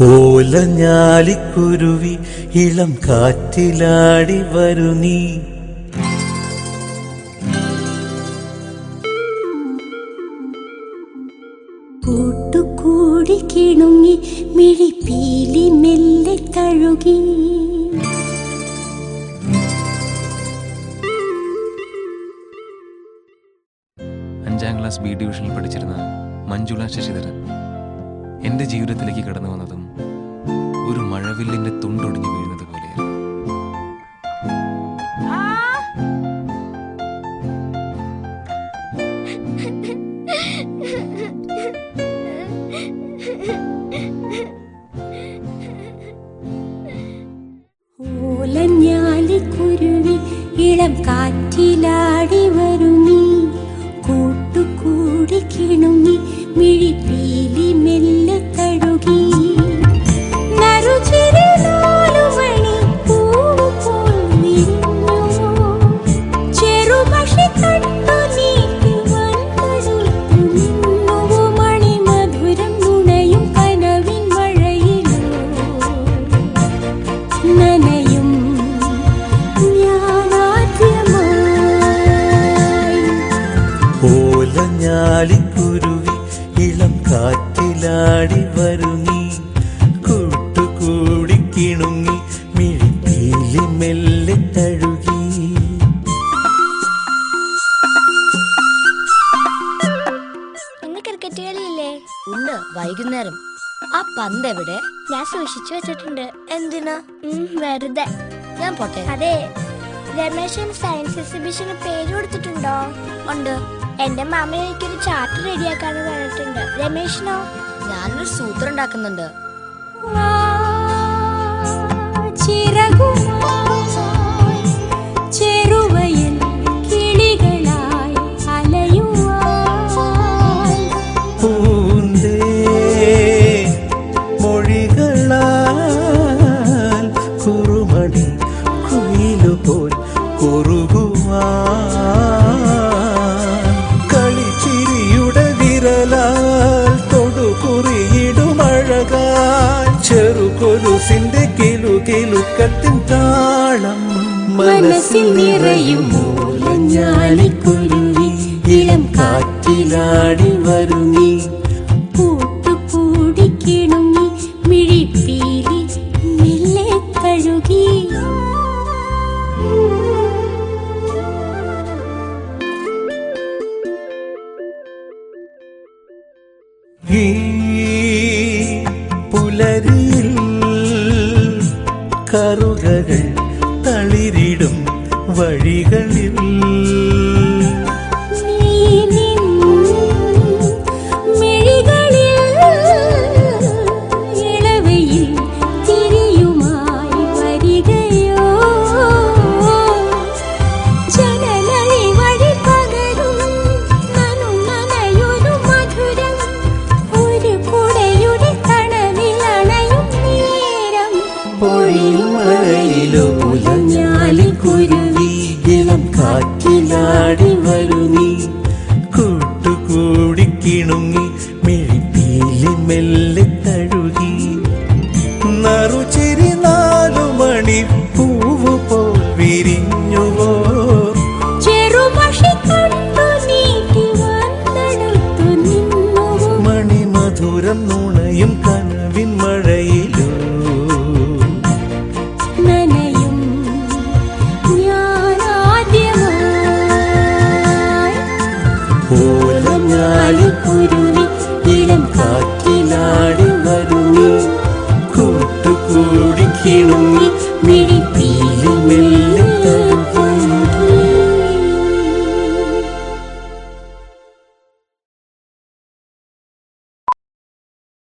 ഓലഞ്ഞാലിക്കുരുവി ഇളം കാറ്റിലാടി വരു നീ കൂട്ടുകൂടി കിണുങ്ങി മിഴിപ്പീലി മെല്ലെ തഴുകി അഞ്ചാം ക്ലാസ് ബി ഡിവിഷനിൽ പഠിച്ചിരുന്ന മഞ്ജുള ശശിധരൻ എൻ്റെ ജീവിതത്തിലേക്ക് കടന്നു വന്നതും ഒരു മഴവില്ലിൻ്റെ തുണ്ടൊടിഞ്ഞു വീഴുന്നത് പോലെയായിരുന്നു ഓലഞ്ഞാലിക്കുരുവി ഇളം കാറ്റിലാടി വരുമീ കൂട്ടുകൂടി കിണുങ്ങി മിഴിപ്പീലി മെല്ലെ തഴുകി നറുചിരി നാലുമണി പൂവ് പോൽ വിരിഞ്ഞു. ചെറുപക്ഷി കണ്ടു നീട്ടി വന്നടുത്തു നിന്നുവോ മണിമധുരം നുണയും കനവിൻ മഴയിലോ നനയും ഞാനാദ്യമായി ഓലഞ്ഞാലിക്കുരുവി ഇളം കാറ്റിലാടി വരു നീ കൂട്ടുകൂടി കിണുങ്ങി മിഴിപ്പീലി മെല്ലെ തഴുകി ഇന്ന് ക്രിക്കറ്റ് കളിയില്ലേ ഉണ്ട് വൈകുന്നേരം ആ പന്ത് എവിടെ ഞാൻ സൂക്ഷിച്ചു വെച്ചിട്ടുണ്ട് എന്തിനാ ഉം, വെറുതെ ഞാൻ പോട്ടെ അതെ രമേശൻ സയൻസ് എക്സിബിഷന് പേര് കൊടുത്തിട്ടുണ്ടോ ഉണ്ട് എന്റെ മാമ എനിക്കൊരു ചാർട്ട് റെഡിയാക്കാന്ന് പറഞ്ഞിട്ടുണ്ട് രമേശിനോ ഞാനൊരു സൂത്രം ഉണ്ടാക്കുന്നുണ്ട് ചിറകുമായി ചെറുവയൽ കിളികളായി അലയുവാൻ പൂന്തേ മൊഴികളാൽ കുറുമണി കുയിലുപോൽ കുറുകുവാൻ കളിച്ചിരിയുടെ വിരലാൽ തൊടുകുറിയിടുമഴകാൽ ചെറുകൊലുസിന്റെ കിലു കിലുക്കത്തിൻ താളം മനസ്സിൽ നിറയും മൂലഞ്ഞാലിക്കുരുവി ഇളം കാറ്റിലാടി വരു നീ കൂട്ടുകൂടി കിണുങ്ങി മിഴിപ്പീലി മെല്ലെ തഴുകി ഈ പുലരിയിൽ കറുകകൾ തളിരിടും വഴികളിൽ നീ നിൻ മിഴികളിൽ ഇളവയിൽ തിരിയുമായി വരികയോ ജനലഴി വഴി പകരും നനും നനയൊരു മധുരം ഒരു കുടയുടെ തണവിൽ അണയും നേരം പൊഴിയും മഴയിലോ കുരുവി ഇളം കാറ്റിലാടി വരു നീ കൂട്ടുകൂടി കിണുങ്ങി മിഴിപ്പീലി മെല്ലെ തഴുകി നറുചിരി നാലു മണി പൂവ് പോൽ വിരിഞ്ഞുവോ ചെറുപക്ഷി കണ്ടു നീട്ടി വന്നെടുത്തു നിന്നു മണിമധുരം നുണയും കനവിൻ മഴയിലോ നനയും ഞാനാദ്യമായി ഓലഞ്ഞാലിക്കുരുവി ഇളം കാറ്റിലാടി വരുന്നു കൂട്ടുകൂടി കിണുങ്ങി